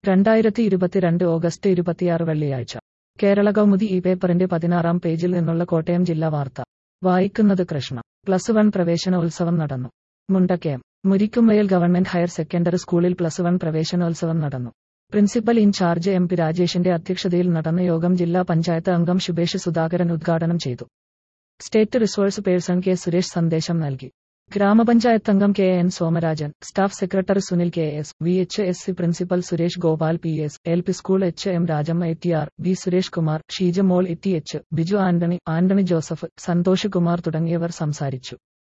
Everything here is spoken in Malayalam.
രണ്ടായിരത്തി ഇരുപത്തിരണ്ട് ഓഗസ്റ്റ് ഇരുപത്തിയാറ് വെള്ളിയാഴ്ച കേരള കൗമുദി ഈ പേപ്പറിന്റെ പതിനാറാം പേജിൽ നിന്നുള്ള കോട്ടയം ജില്ലാ വാർത്ത വായിക്കുന്നത് കൃഷ്ണ പ്ലസ് വൺ പ്രവേശനോത്സവം നടന്നു Mundakkayam Murikkumvayal government higher secondary സ്കൂളിൽ പ്ലസ് വൺ പ്രവേശനോത്സവം നടന്നു പ്രിൻസിപ്പൽ ഇൻചാർജ് എം പി രാജേഷിന്റെ അധ്യക്ഷതയിൽ നടന്ന യോഗം ജില്ലാ പഞ്ചായത്ത് അംഗം ശുഭേഷ് സുധാകരൻ ഉദ്ഘാടനം ചെയ്തു state resource person K Suresh സന്ദേശം നൽകി ഗ്രാമപഞ്ചായത്ത് അംഗം K N Somarajan staff secretary Sunil K S V H S C principal Suresh Gopal P S L P school H M Rajamma A T R V Suresh Kumar Sheeja Mol A T H Biju Antony Antony Joseph Santhosh Kumar തുടങ്ങിയവർ സംസാരിച്ചു